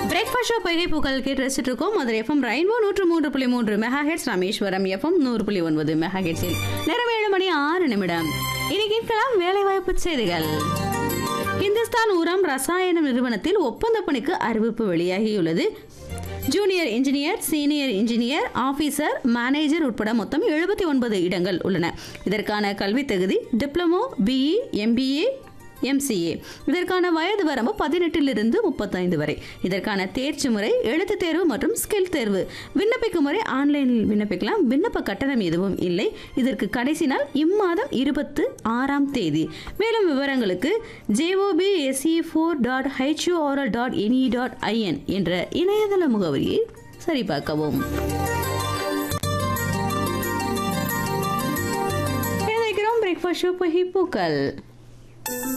breakfast show பொய்கை பூக்கள் கேட்டு ரசிச்சுட்டு இருக்கோம் மதுரை எஃப்எம் ரெயின்போ நூற்று மூன்று புள்ளி மூன்று மெகா ஹெட்ஸ் ராமேஸ்வரம் எஃப்எம் நூறு புள்ளி ஒன்பது மெகா ஹெட்ஸில் நேரம் ஏழு மணி ஆறு நிமிடம் இனி கேட்கலாம் வேலைவாய்ப்பு செய்திகள் இந்துஸ்தான் உரம் ரசாயனம் நிறுவனத்தில் ஒப்பந்த பணிக்கு அறிவிப்பு வெளியாகியுள்ளது junior engineer senior engineer officer manager உட்பட மொத்தம் எழுபத்தி ஒன்பது இடங்கள் உள்ளன இதற்கான கல்வித் தகுதி டிப்ளமோ பிஇ எம்பிஏ எம்சிஏ இதற்கான வயது வரம்பு பதினெட்டிலிருந்து முப்பத்தைந்து வரை இதற்கான தேர்ச்சி முறை எழுத்துத் தேர்வு மற்றும் ஸ்கில் தேர்வு விண்ணப்பிக்கும் முறை ஆன்லைனில் விண்ணப்பிக்கலாம் விண்ணப்ப கட்டணம் எதுவும் இல்லை இதற்கு கடைசி நாள் இம்மாதம் இருபத்து ஆறாம் தேதி மேலும் விவரங்களுக்கு J O B S E four dot H U R L dot இனி டாட் ஐஎன் என்ற இணையதள முகவரியை சரிபார்க்கவும் பிரேக்ஃபாஸ்ட் ஷோ பூக்கள்